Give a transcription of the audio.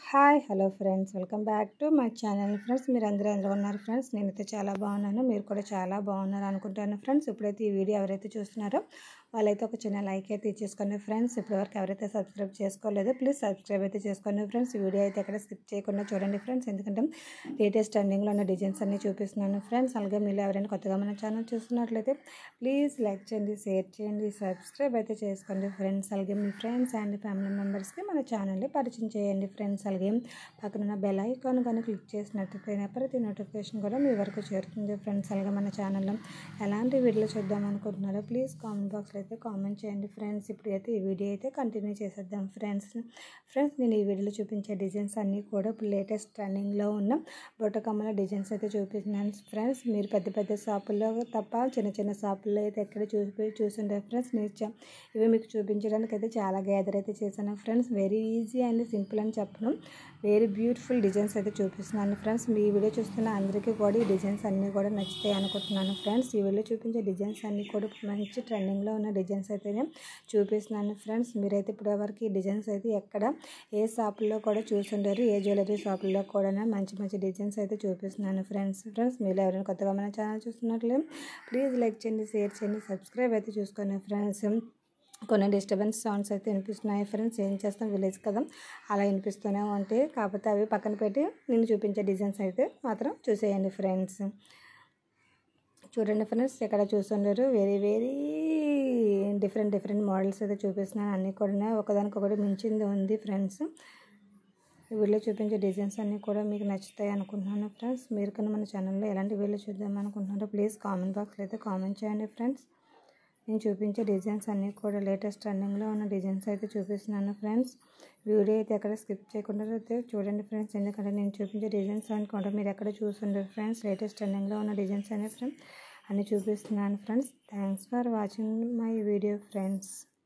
hi hello friends welcome back to my channel friends మీరు అందరూ ఎలా ఉన్నారు ఫ్రెండ్స్ నేనైతే చాలా బాగున్నాను మీరు కూడా చాలా బాగున్నారు అనుకుంటాను ఫ్రెండ్స్ ఇప్పుడైతే ఈ వీడియో ఎవరైతే చూస్తున్నారో వాళ్ళైతే ఒక చిన్న లైక్ అయితే ఇచ్చేసుకోండి ఫ్రెండ్స్ ఇప్పటివరకు ఎవరైతే సబ్స్క్రైబ్ చేసుకోలేదో ప్లీజ్ సబ్స్క్రైబ్ అయితే చేసుకోండి ఫ్రెండ్స్ ఈ వీడియో అయితే ఎక్కడ స్కిప్ చేయకుండా చూడండి ఫ్రెండ్స్ ఎందుకంటే లేటెస్ట్ ట్రెండింగ్లో ఉన్న డిజైన్స్ అన్ని చూపిస్తున్నాను ఫ్రెండ్స్ అలాగే మీరు ఎవరైనా కొత్తగా మన ఛానల్ చూస్తున్నట్లయితే ప్లీజ్ లైక్ చేయండి షేర్ చేయండి సబ్స్క్రైబ్ అయితే చేసుకోండి ఫ్రెండ్స్ అలాగే మీ ఫ్రెండ్స్ అండ్ ఫ్యామిలీ మెంబర్స్కి మన ఛానల్ని పరిచయం చేయండి ఫ్రెండ్స్ అలాగే పక్కన బెల్ ఐకాన్ కానీ క్లిక్ చేసినట్లయితే ప్రతి నోటిఫికేషన్ కూడా మీ వరకు చేరుతుంది ఫ్రెండ్స్ అలాగే మన ఛానల్లో ఎలాంటి వీడియోలు చూద్దాం అనుకుంటున్నారో ప్లీజ్ కామెంట్ బాక్స్లో అయితే కామెంట్ చేయండి ఫ్రెండ్స్ ఇప్పుడు అయితే ఈ వీడియో అయితే కంటిన్యూ చేసేద్దాం ఫ్రెండ్స్ ఫ్రెండ్స్ నేను ఈ వీడియోలో చూపించే డిజైన్స్ అన్నీ కూడా ఇప్పుడు లేటెస్ట్ ట్రెండింగ్లో ఉన్న బొట్టకమ్మల డిజైన్స్ అయితే చూపిస్తున్నాను ఫ్రెండ్స్ మీరు పెద్ద పెద్ద షాపుల్లో తప్ప చిన్న చిన్న షాపుల్లో అయితే ఎక్కడ చూసి చూసుంటారు ఫ్రెండ్స్ నేను చ- ఇవి మీకు చూపించడానికి అయితే చాలా గ్యాదర్ అయితే చేశాను friends very easy and simple అని చెప్పడం వెరీ బ్యూటిఫుల్ డిజైన్స్ అయితే చూపిస్తున్నాను ఫ్రెండ్స్ మీ వీడియో చూస్తున్న అందరికీ కూడా ఈ డిజైన్స్ అన్నీ కూడా నచ్చుతాయి అనుకుంటున్నాను ఫ్రెండ్స్ ఈ వీడియో చూపించే డిజైన్స్ అన్నీ కూడా ఇప్పుడు మంచి ట్రెండింగ్లో ఉన్న డిజైన్స్ అయితే నేను చూపిస్తున్నాను ఫ్రెండ్స్ మీరైతే ఇప్పటివరకు ఈ డిజైన్స్ అయితే ఎక్కడ ఏ షాపుల్లో కూడా చూసుంటారు ఏ జ్యువెలరీ షాపుల్లో కూడా మంచి మంచి డిజైన్స్ అయితే చూపిస్తున్నాను ఫ్రెండ్స్ ఫ్రెండ్స్ మీరు ఎవరైనా కొత్తగా మన ఛానల్ చూస్తున్నట్లే ప్లీజ్ లైక్ చేయండి షేర్ చేయండి సబ్స్క్రైబ్ అయితే చూసుకోండి ఫ్రెండ్స్ కొన్ని డిస్టర్బెన్స్ సౌండ్స్ అయితే వినిపిస్తున్నాయి ఫ్రెండ్స్ ఏం చేస్తాం విలేజ్ కదా అలా వినిపిస్తూనే ఉంటాయి కాకపోతే అవి పక్కన పెట్టి నేను చూపించే డిజైన్స్ అయితే మాత్రం చూసేయండి ఫ్రెండ్స్ చూడండి ఫ్రెండ్స్ ఇక్కడ చూస్తున్నారు very very different different models అయితే చూపిస్తున్నాను అన్నీ కూడా ఒకదానికొకటి మించింది ఉంది ఫ్రెండ్స్ ఈ వీడియో చూపించే డిజైన్స్ అన్నీ కూడా మీకు నచ్చుతాయి అనుకుంటున్నాను ఫ్రెండ్స్ మీరు కన్నా మన ఛానల్లో ఎలాంటి వీడియో చూద్దాం అనుకుంటున్నారో ప్లీజ్ కామెంట్ బాక్స్లో అయితే కామెంట్ చేయండి ఫ్రెండ్స్ నేను చూపించే డిజైన్స్ అన్నీ కూడా లేటెస్ట్ ట్రెండింగ్లో ఉన్న డిజైన్స్ అయితే చూపిస్తున్నాను ఫ్రెండ్స్ వీడియో అయితే ఎక్కడ స్కిప్ చేయకుండా అయితే చూడండి ఫ్రెండ్స్ ఎందుకంటే నేను చూపించే డిజైన్స్ అనుకుంటే మీరు ఎక్కడ చూసుంటారు ఫ్రెండ్స్ లేటెస్ట్ ట్రెండింగ్లో ఉన్న డిజైన్స్ అనే ఫ్రెండ్స్ అన్నీ చూపిస్తున్నాను friends thanks for watching my video friends